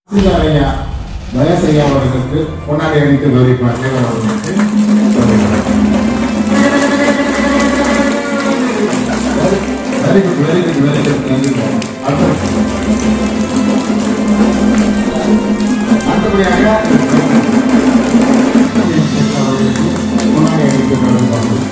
ஐயா தயசையா அவர்களுக்கு பொன்னாடி அணித்து கௌரிப்பார் தேவர் அவர்களுக்கு very good very good very good நன்றி அடுத்தபடியாக அவர்களுக்கு பொன்னாடி அணித்து கௌரிப்பார்கள்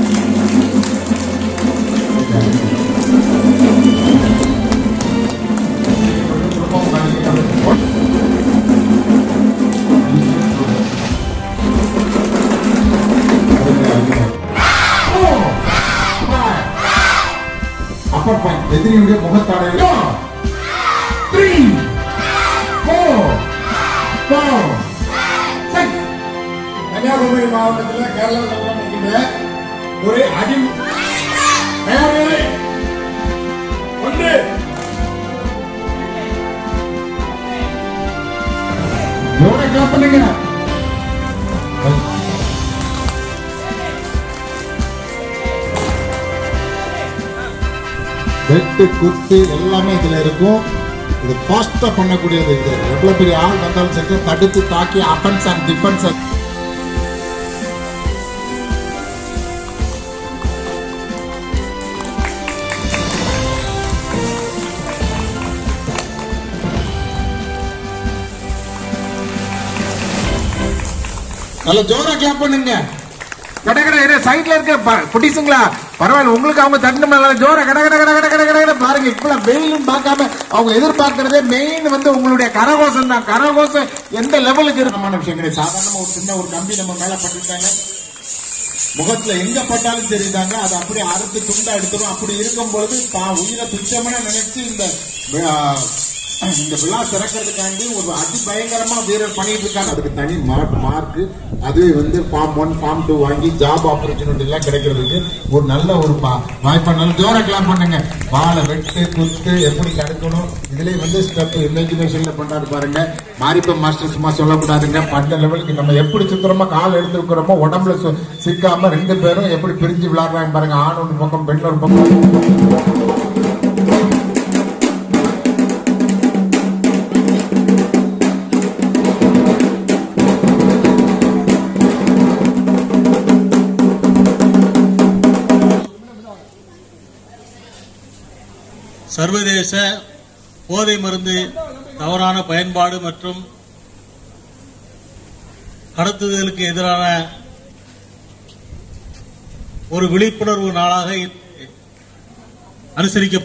அப்பப்பா எதிரியுடைய முகத்தாடையில் three four four six Kanyakumari மாவட்டத்தில் கேரளா சட்டம் இருக்கின்ற ஒரு அடி தயாரில்லை ஒன்று ஜோரை கிளாப் பண்ணுங்க வெட்டு குத்து எல்லாமே இதுல இருக்கும் இது ஃபாஸ்டா பண்ணக்கூடியது இது எவ்வளவு பெரிய ஆள் வந்தாலும் சரி தடுத்து தாக்கி அஃபென்ஸ் அண்ட் டிஃபென்ஸ் நல்ல ஜோரா கிளாப் பண்ணுங்க கட கட இரு, சைடுல இருக்க ப- குட்டீஸுங்களா பரவாயில்ல உங்களுக்கு அவங்க தட்டு மேல ஜோர கட கட கட கட கட கட கட பாருங்க இப்பெல்லாம் வெயிலும் பார்க்காம அவங்க எதிர்பார்க்கறதே மெயின் வந்து உங்களுடைய கரகோஷம் தான் கரகோஷம் எந்த லெவலுக்கு இருக்கு சாதாரணமான விஷயம் கிடையாது சாதாரணமா ஒரு சின்ன ஒரு கம்பி நம்ம மேல பட்டுட்டாங்க முகத்துல எங்க பட்டாலும் தெரியுதாங்க அது அப்படியே அறுத்து துண்டா எடுத்துரும் அப்படி இருக்கும் பொழுது தான் உயிரை துச்சமென நினைச்சு இந்த ஆஹ், இந்த விழா திறக்கிறதுக்காண்டி ஒரு அதிபயங்கரமா வீரர் பண்ணிட்டு இருக்காங்க அதுக்கு தனி மார்க் மார்க் அதுவே வந்து ஃபார்ம் ஒன் ஃபார்ம் டூ வாங்கி ஜாப் ஆப்பர்ச்சுனிட்டி எல்லாம் கிடைக்கிறதுக்கு ஒரு நல்ல ஒரு பா- வாய்ப்பா நல்ல ஜோர கிளாப் பண்ணுங்க வாழை வெட்டு குத்து எப்படி தடுக்கணும் இதுலயே வந்து ஸ்டெப் இமேஜினேஷன்ல பண்றாரு பாருங்க மாரிப்ப மாஸ்டர் சும்மா சொல்லக்கூடாதுங்க பட்ட லெவலுக்கு நம்ம எப்படி சுத்தரமா கால் எடுத்து வைக்கிறோமோ உடம்புல சு- சிக்காம ரெண்டு பேரும் எப்படி பிரிஞ்சு விளையாடுறாங்க பாருங்க ஆண் ஒரு பக்கம் பெண் ஒரு பக்கம் சர்வதேச போதை மருந்து தவறான பயன்பாடு மற்றும் கடத்துதலுக்கு எதிரான ஒரு விழிப்புணர்வு நாளாக இன்று அனுசரிக்க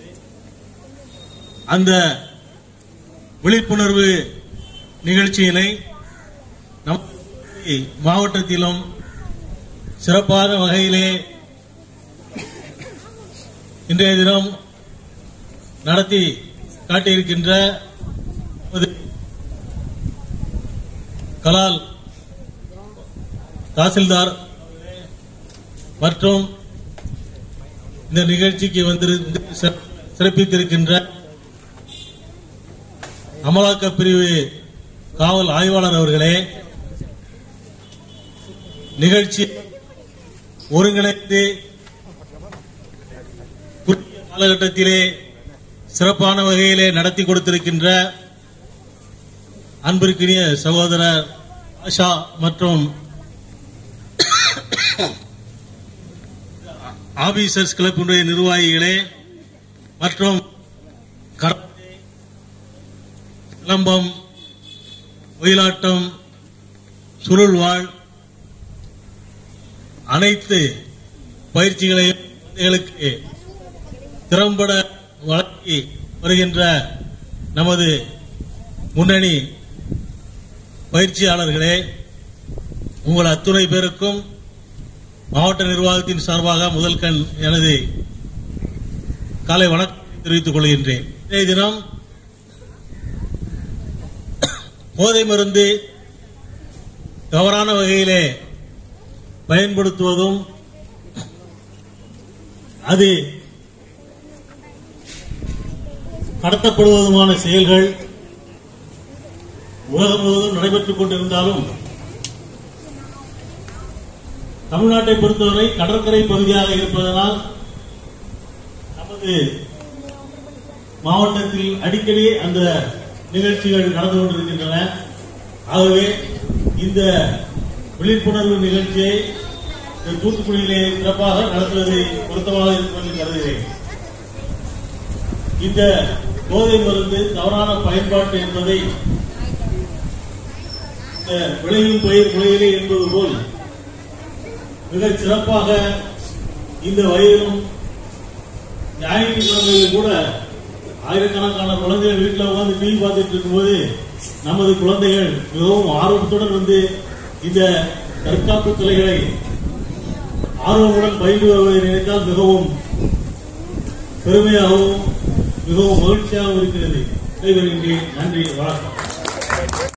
அந்த விழிப்புணர்வு நிகழ்ச்சியினை நம் மாவட்டத்திலும் சிறப்பான வகையிலே இன்றைய தினம் நடத்தி காட்டியிருக்கின்ற நமது கலால் தாசில்தார் மற்றும் இந்த நிகழ்ச்சிக்கு வந்திருந்து சிற- சிறப்பித்திருக்கின்ற அமலாக்க பிரிவு காவல் ஆய்வாளர் அவர்களே நிகழ்ச்சி ஒருங்கிணைத்து குறுகிய காலகட்டத்திலே சிறப்பான வகையிலே நடத்தி கொடுத்திருக்கின்ற அன்பிற்கினிய சகோதரர் ஆஷா மற்றும் ஆபீசர்ஸ் கிளப்பினுடைய நிர்வாகிகளே மற்றும் கராத்தே, சிலம்பம் ஒயிலாட்டம் சுருள்வாள் அனைத்து பயிற்சிகளையும் குழந்தைகளுக்கு திறம்பட வழங்கி வருகின்ற நமது முன்னணி பயிற்சியாளர்களே உங்கள் அத்துணை பேருக்கும் மாவட்ட நிர்வாகத்தின் சார்பாக முதல் கண் எனது காலை வணக்கம் தெரிவித்துக் கொள்கின்றேன் இன்றைய தினம் போதை மருந்து தவறான வகையிலே பயன்படுத்துவதும் அது கடத்தப்படுவதுமான செயல்கள் உலகம் முழுவதும் நடைபெற்றுக் கொண்டிருந்தாலும் தமிழ்நாட்டை பொறுத்தவரை கடற்கரை பகுதியாக இருப்பதனால் நமது மாவட்டத்தில் அடிக்கடி அந்த நிகழ்ச்சிகள் நடந்து கொண்டிருக்கின்றன ஆகவே இந்த விழிப்புணர்வு நிகழ்ச்சியை இந்த தூத்துக்குடியிலே சிறப்பாக நடத்துவதை பொருத்தமாக இருக்கும் என்று கருதுகிறேன் இந்த போதை மருந்து தவறான பயன்பாட்டு என்பதை இந்த விளையும் பயிர் முறையிலே என்பது போல் மிகச் சிறப்பாக இந்த வயதிலும் ஞாயிற்றுக்கிழமையில் கூட ஆயிரக்கணக்கான குழந்தைகள் வீட்டில் உட்கார்ந்து டிவி பார்த்துட்டு இருக்கும்போது நமது குழந்தைகள் மிகவும் ஆர்வத்துடன் வந்து இந்த தற்காப்பு கலைகளை ஆர்வமுடன் பயின்று வருவதை நினைத்தால் மிகவும் பெருமையாகவும் மிகவும் மகிழ்ச்சியாகவும் இருக்கிறது விடைபெறுகின்றேன் நன்றி வணக்கம்